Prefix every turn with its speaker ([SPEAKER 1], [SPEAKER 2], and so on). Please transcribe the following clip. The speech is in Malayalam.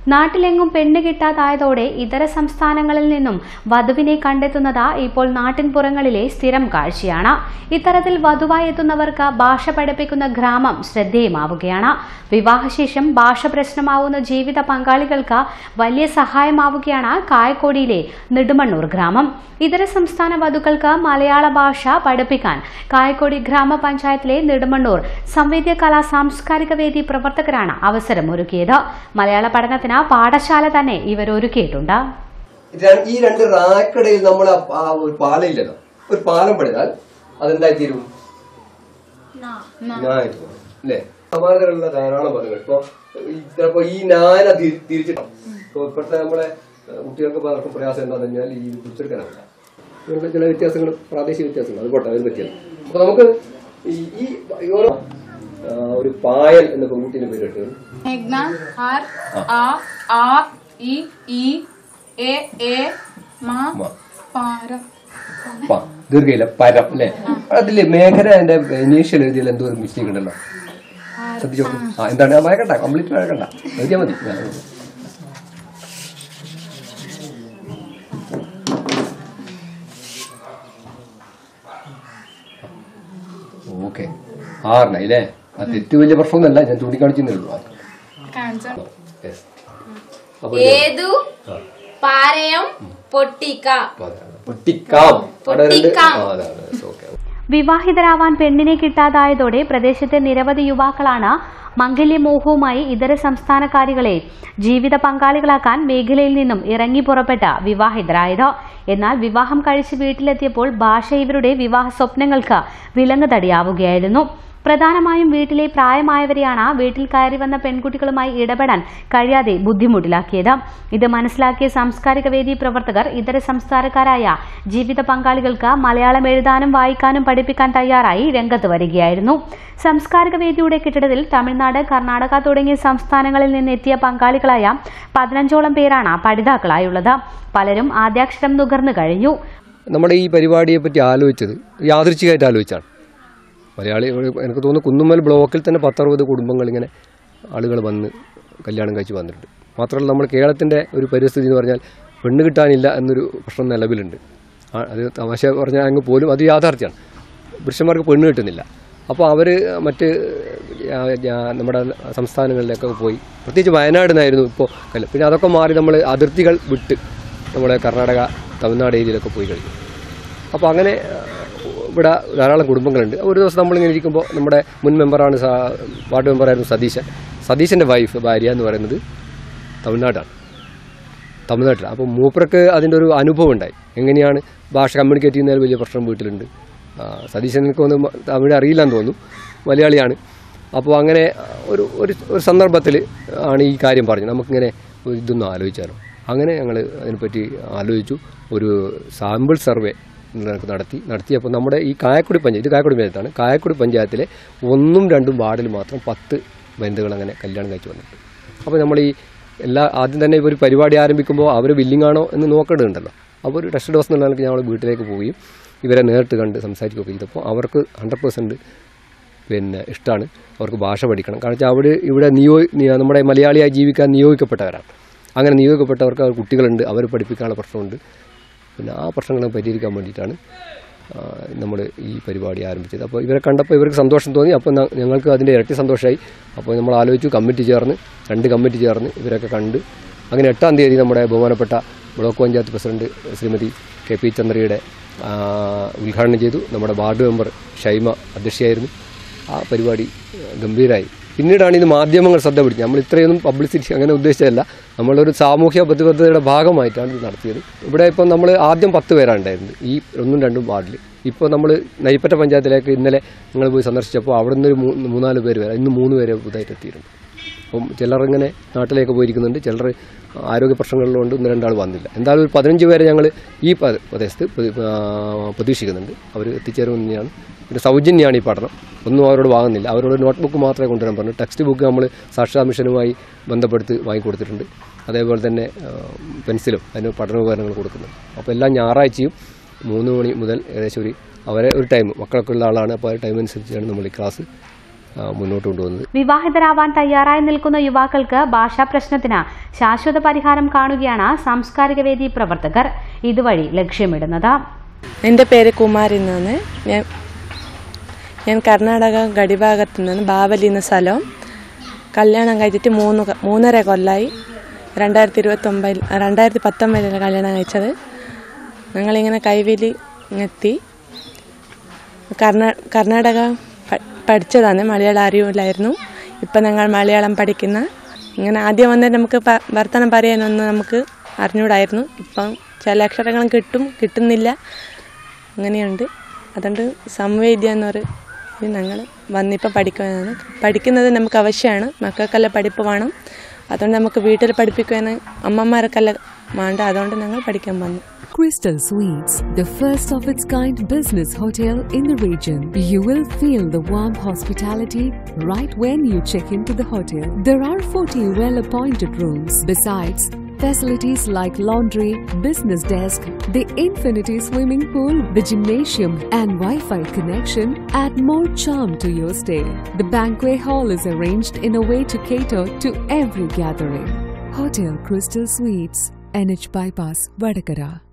[SPEAKER 1] നാട്ടിലെങ്ങും പെണ്ണ് കിട്ടാതായതോടെ ഇതര സംസ്ഥാനങ്ങളിൽ നിന്നും വധുവിനെ കണ്ടെത്തുന്നത് ഇപ്പോൾ നാട്ടിൻപുറങ്ങളിലെ സ്ഥിരം കാഴ്ചയാണ് ഇത്തരത്തിൽ വധുവായി എത്തുന്നവർക്ക് ഭാഷ പഠിപ്പിക്കുന്ന ഗ്രാമം ശ്രദ്ധേയമാവുകയാണ് വിവാഹശേഷം ഭാഷ പ്രശ്നമാവുന്ന ജീവിത പങ്കാളികൾക്ക് വലിയ സഹായമാവുകയാണ് കായക്കൊടിയിലെ നെടുമണ്ണൂർ ഗ്രാമം ഇതര സംസ്ഥാന വധുക്കൾക്ക് മലയാള ഭാഷ പഠിപ്പിക്കാൻ കായക്കൊടി ഗ്രാമപഞ്ചായത്തിലെ നെടുമണ്ണൂർ സംവേദ്യ കലാ സാംസ്കാരിക വേദി പ്രവർത്തകരാണ് അവസരമൊരുക്കിയത് മലയാള പഠനത്തിന് പാഠശാല തന്നെ ഇവർ ഒരുക്കിയിട്ടുണ്ട്
[SPEAKER 2] ര- ഈ രണ്ട് റാക്കിടയിൽ നമ്മൾ ആ ആ ഒരു പാലയില്ലല്ലോ ഒരു പാലം പണിതാൽ അതെന്തായി തീരും നായിട്ട് പോകും. അല്ലേ സമാനതകളുള്ള ധാരാളം പദങ്ങൾ ഇപ്പൊ ഈ- ചിലപ്പോ ഈ നാന തിരി- തിരിച്ചിട്ടാവും ഇപ്പൊ ഇപ്പോഴത്തെ നമ്മളെ ഏഹ്, കുട്ടികൾക്ക് പലർക്കും പ്രയാസം എന്താണെന്ന് കഴിഞ്ഞാൽ ഈ പിടിച്ചെടുക്കാനാവില്ല ഇങ്ങനത്തെ ചില വ്യത്യാസങ്ങൾ പ്രാദേശിക വ്യത്യാസങ്ങൾ അത് പോട്ടെ അതിന് പറ്റിയത് അപ്പൊ നമുക്ക് ഈ ഈ ഈ ഓരോ ആ, ഒരു പായൽ എന്ന പെൺകുട്ടീനെ പേരിട്ട്
[SPEAKER 3] മേഘ്ന ഹർ ആ ആ ഇ ഈ എ എ മാ
[SPEAKER 2] മാ.
[SPEAKER 3] പാര
[SPEAKER 2] പ ദീർഘയില്ല പരം അല്ലേ അതില് മേഖല എന്റെ ഇനീഷ്യൽ എഴുതിയാൽ എന്തോ ഒരു മിസ്റ്റേക്ക് ഉണ്ടല്ലോ ശ്രദ്ധിച്ചോ ആ എന്താണ് ആ വഴക്കണ്ട കംപ്ലീറ്റ് വഴക്കണ്ട എഴുതിയാൽ മതി ഞാൻ എഴുതാം. ഓക്കെ ആറിനായി അല്ലേ ആ തെറ്റ് വലിയ പ്രശ്നമൊന്നുമല്ല ഞാൻ ചൂണ്ടിക്കാണിച്ചേ ഉള്ളൂ
[SPEAKER 3] കാണിച്ച
[SPEAKER 2] Yes. അപ്പൊ
[SPEAKER 4] ഏതു പാരയം പൊട്ടിക്ക
[SPEAKER 2] അപ്പൊ അതാണ്. പൊട്ടിക്കാം അവിടെ രണ്ട്
[SPEAKER 4] പൊട്ടിക്കാം.
[SPEAKER 2] ആ, അതാണ് ഓക്കെ
[SPEAKER 1] വിവാഹിതരാവാൻ പെണ്ണിനെ കിട്ടാതായതോടെ പ്രദേശത്തെ നിരവധി യുവാക്കളാണ് മംഗല്യമോഹവുമായി ഇതര സംസ്ഥാനക്കാരികളെ ജീവിത പങ്കാളികളാക്കാൻ മേഖലയിൽ നിന്നും ഇറങ്ങി പുറപ്പെട്ട വിവാഹിതരായത് എന്നാൽ വിവാഹം കഴിച്ച് വീട്ടിലെത്തിയപ്പോൾ ഭാഷ ഇവരുടെ വിവാഹ സ്വപ്നങ്ങൾക്ക് വിലങ്ങുതടിയാവുകയായിരുന്നു പ്രധാനമായും വീട്ടിലെ പ്രായമായവരെയാണ് വീട്ടിൽ കയറി വന്ന പെൺകുട്ടികളുമായി ഇടപെടാൻ കഴിയാതെ ബുദ്ധിമുട്ടിലാക്കിയത് ഇത് മനസ്സിലാക്കിയ സാംസ്കാരിക വേദി പ്രവർത്തകർ ഇതര സംസ്ഥാനക്കാരായ ജീവിത പങ്കാളികൾക്ക് മലയാളം എഴുതാനും വായിക്കാനും പഠിപ്പിക്കാൻ തയ്യാറായി രംഗത്ത് വരികയായിരുന്നു സാംസ്കാരിക വേദിയുടെ കെട്ടിടത്തിൽ തമിഴ്നാട് കർണാടക തുടങ്ങിയ സംസ്ഥാനങ്ങളിൽ നിന്നെത്തിയ പങ്കാളികളായ പതിനഞ്ചോളം പേരാണ് പഠിതാക്കളായുള്ളത് പലരും ആദ്യാക്ഷരം നുകർന്നു കഴിഞ്ഞു
[SPEAKER 2] നമ്മുടെ ഈ പരിപാടിയെ പറ്റി ആലോചിച്ചത് യാദൃച്ഛികമായിട്ട് ആലോചിച്ചാണ് മലയാളി എനിക്ക് തോന്നുന്നു കുന്നുമ്മൽ ബ്ലോക്കിൽ തന്നെ പത്തറുപത് കുടുംബങ്ങൾ ഇങ്ങനെ ആളുകൾ വന്ന് കല്യാണം കഴിച്ച് വന്നിട്ടുണ്ട് മാത്രമല്ല നമ്മൾ കേരളത്തിൻ്റെ ഒരു പരിസ്ഥിതി എന്ന് പറഞ്ഞാൽ പെണ്ണ് കിട്ടാനില്ല എന്നൊരു പ്രശ്നം നിലവിലുണ്ട് ആ, അത് തമാശ പറഞ്ഞാൽ അങ്ങ് പോലും അത് യാഥാർത്ഥ്യമാണ് പുരുഷന്മാർക്ക് പെണ്ണ് കിട്ടുന്നില്ല അപ്പോൾ അവർ മറ്റ് ആ, ഞാ- നമ്മുടെ സംസ്ഥാനങ്ങളിലൊക്കെ പോയി പ്രത്യേകിച്ച് വയനാട് നിന്നായിരുന്നു ഇപ്പോൾ കല്യാണം പിന്നെ അതൊക്കെ മാറി നമ്മൾ അതിർത്തികൾ വിട്ട് നമ്മളെ കർണാടക തമിഴ്നാട് ഏരിയയിലൊക്കെ പോയി കഴിഞ്ഞു അപ്പോൾ അങ്ങനെ ആ, ഇവിടെ ധാരാളം കുടുംബങ്ങളുണ്ട് ഒരു ദിവസം നമ്മളിങ്ങനെ ഇരിക്കുമ്പോൾ നമ്മുടെ മുൻ മെമ്പറാണ് സാ- വാർഡ് മെമ്പറായിരുന്നു സതീശൻ സതീശൻ്റെ വൈഫ് ഭാര്യ എന്ന് പറയുന്നത് തമിഴ്നാടാണ് തമിഴ്നാട്ടിലാണ് അപ്പോൾ മൂപ്പർക്ക് അതിൻ്റെ ഒരു അനുഭവം ഉണ്ടായി എങ്ങനെയാണ് ഭാഷ കമ്മ്യൂണിക്കേറ്റ് ചെയ്യുന്നതിൽ വലിയ പ്രശ്നം വീട്ടിലുണ്ട് ആ, സതീശൻ എനിക്ക് തോന്നുന്നു തമിഴ് അറിയില്ലെന്ന് തോന്നുന്നു മലയാളിയാണ് അപ്പോൾ അങ്ങനെ ഒരു ഒരു ഒരു സന്ദർഭത്തിൽ ആണ് ഈ കാര്യം പറഞ്ഞത് നമുക്കിങ്ങനെ ഒരു ഇതൊന്നും ആലോചിച്ചാലോ അങ്ങനെ ഞങ്ങൾ അതിനെപ്പറ്റി ആലോചിച്ചു ഒരു സാമ്പിൾ സർവേ ഞങ്ങൾക്ക് നടത്തി നടത്തിയപ്പോൾ നമ്മുടെ ഈ കായക്കുടി പഞ്ചായത്ത് ഇത് കായക്കുടി പഞ്ചായത്താണ് കായക്കുടി പഞ്ചായത്തിലെ ഒന്നും രണ്ടും വാർഡിൽ മാത്രം പത്ത് വനിതകൾ അങ്ങനെ കല്യാണം കഴിച്ചു വന്നിട്ടുണ്ട് അപ്പോൾ നമ്മൾ ഈ എല്ലാ ആദ്യം തന്നെ ഒരു പരിപാടി ആരംഭിക്കുമ്പോൾ അവർ വില്ലിംഗ് ആണോ എന്ന് നോക്കേണ്ടതുണ്ടല്ലോ അപ്പോൾ ഒരു ടെസ്റ്റ് ഡോസ് എന്നുള്ള നിലയ്ക്ക് ഞങ്ങൾ വീട്ടിലേക്ക് പോവുകയും ഇവരെ നേരിട്ട് കണ്ട് സംസാരിക്കുകയൊക്കെ ചെയ്തപ്പോൾ അവർക്ക് ഹൺഡ്രഡ് പെർസെൻറ്റ് പിന്നെ ഇഷ്ടമാണ് അവർക്ക് ഭാഷ പഠിക്കണം കാരണം വെച്ചാൽ അവിടെ ഇവിടെ നിയോ നി- നമ്മുടെ മലയാളിയായി ജീവിക്കാൻ നിയോഗിക്കപ്പെട്ടവരാണ് അങ്ങനെ നിയോഗിക്കപ്പെട്ടവർക്ക് അവർ കുട്ടികളുണ്ട് അവർ പഠിപ്പിക്കാനുള്ള പ്രശ്നമുണ്ട് പിന്നെ ആ പ്രശ്നങ്ങളെ പരിഹരിക്കാൻ വേണ്ടിയിട്ടാണ് നമ്മൾ ഈ പരിപാടി ആരംഭിച്ചത് അപ്പോൾ ഇവരെ കണ്ടപ്പോൾ ഇവർക്ക് സന്തോഷം തോന്നി അപ്പോൾ ന- ഞങ്ങൾക്ക് അതിൻ്റെ ഇരട്ടി സന്തോഷമായി അപ്പോൾ നമ്മൾ ആലോചിച്ചു കമ്മിറ്റി ചേർന്ന് രണ്ട് കമ്മിറ്റി ചേർന്ന് ഇവരൊക്കെ കണ്ട് അങ്ങനെ എട്ടാം തീയതി നമ്മുടെ ബഹുമാനപ്പെട്ട block panchayat president Shrimati K P ചന്ദ്രയുടെ ആ, ഉദ്ഘാടനം ചെയ്തു നമ്മുടെ വാർഡ് മെമ്പർ ഷൈമ അധ്യക്ഷയായിരുന്നു ആ പരിപാടി ഗംഭീരമായി പിന്നീടാണ് ഇത് മാധ്യമങ്ങൾ ശ്രദ്ധ പിടിച്ചത് നമ്മൾ ഇത്രയൊന്നും പബ്ലിസിറ്റി അങ്ങനെ ഉദ്ദേശിച്ചതല്ല നമ്മളൊരു സാമൂഹ്യ പ്രതിബദ്ധതയുടെ ഭാഗമായിട്ടാണ് ഇത് നടത്തിയത് ഇവിടെ ഇപ്പം നമ്മൾ ആദ്യം പത്ത് പേരാണ് ഉണ്ടായിരുന്നത് ഈ ഒന്നും രണ്ടും വാർഡിൽ ഇപ്പോൾ നമ്മൾ നൈപ്പറ്റ പഞ്ചായത്തിലേക്ക് ഇന്നലെ നിങ്ങൾ പോയി സന്ദർശിച്ചപ്പോൾ അവിടെ നിന്ന് ഒരു മൂന്ന് മൂന്നാല് പേര് വരാം ഇന്ന് മൂന്ന് പേര് പുതുതായിട്ട് എത്തിയിട്ടുണ്ട് അപ്പം ചിലർ ഇങ്ങനെ നാട്ടിലേക്ക് പോയിരിക്കുന്നുണ്ട് ചിലർ ആരോഗ്യ പ്രശ്നങ്ങളിലുണ്ട് ഒന്ന് രണ്ടാൾ വന്നില്ല എന്തായാലും ഒരു പതിനഞ്ച് പേരെ ഞങ്ങൾ ഈ പ- പ്രദേശത്ത് പ്രതി- ആ, പ്രതീക്ഷിക്കുന്നുണ്ട് അവർ എത്തിച്ചേരുമെന്ന് തന്നെയാണ് പിന്നെ സൗജന്യമാണ് ഈ പഠനം ഒന്നും അവരോട് വാങ്ങുന്നില്ല അവരോട് നോട്ട്ബുക്ക് മാത്രമേ കൊണ്ടുവരാൻ പറഞ്ഞു ടെക്സ്റ്റ് ബുക്ക് നമ്മൾ സാക്ഷാ മിഷനുമായി ബന്ധപ്പെടുത്തി വാങ്ങിക്കൊടുത്തിട്ടുണ്ട് അതേപോലെ തന്നെ ആ, പെൻസിലും അതിന് പഠനോപകരണങ്ങൾ കൊടുക്കുന്നുണ്ട് അപ്പോൾ എല്ലാ ഞായറാഴ്ചയും മൂന്ന് മണി മുതൽ ഏകദേശം ഒരു അവരെ ഒരു ടൈം മക്കളൊക്കെ ഉള്ള ആളാണ് അപ്പോൾ ആ ടൈം അനുസരിച്ചാണ് നമ്മൾ ഈ ക്ലാസ് ആ, മുന്നോട്ട് കൊണ്ടുവന്നത്
[SPEAKER 1] വിവാഹിതരാവാൻ തയ്യാറായി നിൽക്കുന്ന യുവാക്കൾക്ക് ഭാഷാ പ്രശ്നത്തിന് ശാശ്വത പരിഹാരം കാണുകയാണ് സാംസ്കാരിക വേദി പ്രവർത്തകർ ഇതുവഴി ലക്ഷ്യമിടുന്നത്
[SPEAKER 5] എൻ്റെ പേര് കുമാരി എന്നാണ് ഞാൻ ഞാൻ കർണാടക ഗഡിഭാഗത്ത് നിന്ന് ബാവലി എന്ന സ്ഥലം കല്യാണം കഴിച്ചിട്ട് മൂന്ന് ക- മൂന്നര കൊല്ലമായി രണ്ടായിരത്തി ഇരുപത്തൊമ്പതിൽ രണ്ടായിരത്തി പത്തൊമ്പതിലാണ് കല്യാണം കഴിച്ചത് ഞങ്ങളിങ്ങനെ കൈവേലി എത്തി കർണാ കർണാടക പ- പഠിച്ചതാണ് മലയാളം അറിയില്ലായിരുന്നു ഇപ്പം ഞങ്ങൾ മലയാളം പഠിക്കുന്ന ഇങ്ങനെ ആദ്യം വന്നിട്ട് നമുക്ക് പ- വർത്തമാനം പറയാനൊന്നും നമുക്ക് അറിഞ്ഞൂടായിരുന്നു ഇപ്പം ചില അക്ഷരങ്ങളും കിട്ടും കിട്ടുന്നില്ല അങ്ങനെയുണ്ട് അതുകൊണ്ട് സംവേദ്യ എന്നൊരു ഇത് ഞങ്ങൾ വന്നിപ്പോൾ പഠിക്കുവാനാണ് പഠിക്കുന്നത് നമുക്ക് ആവശ്യമാണ് മക്കൾക്കെല്ലാം പഠിപ്പ് വേണം അതുകൊണ്ട് നമുക്ക് വീട്ടിൽ പഠിപ്പിക്കുവാൻ അമ്മമാർക്കെല്ലാം വേണ്ട അതുകൊണ്ട് ഞങ്ങൾ പഠിക്കാൻ വന്നു
[SPEAKER 6] Crystal Suites, the first of its kind business hotel in the region. You will feel the warm hospitality right when you check into the hotel. There are 40 well appointed rooms. Besides, facilities like laundry, business desk, the infinity swimming pool, the gymnasium, and Wi Fi connection add more charm to your stay. The banquet hall is arranged in a way to cater to every gathering. Hotel Crystal Suites, NH Bypass, Vadakara.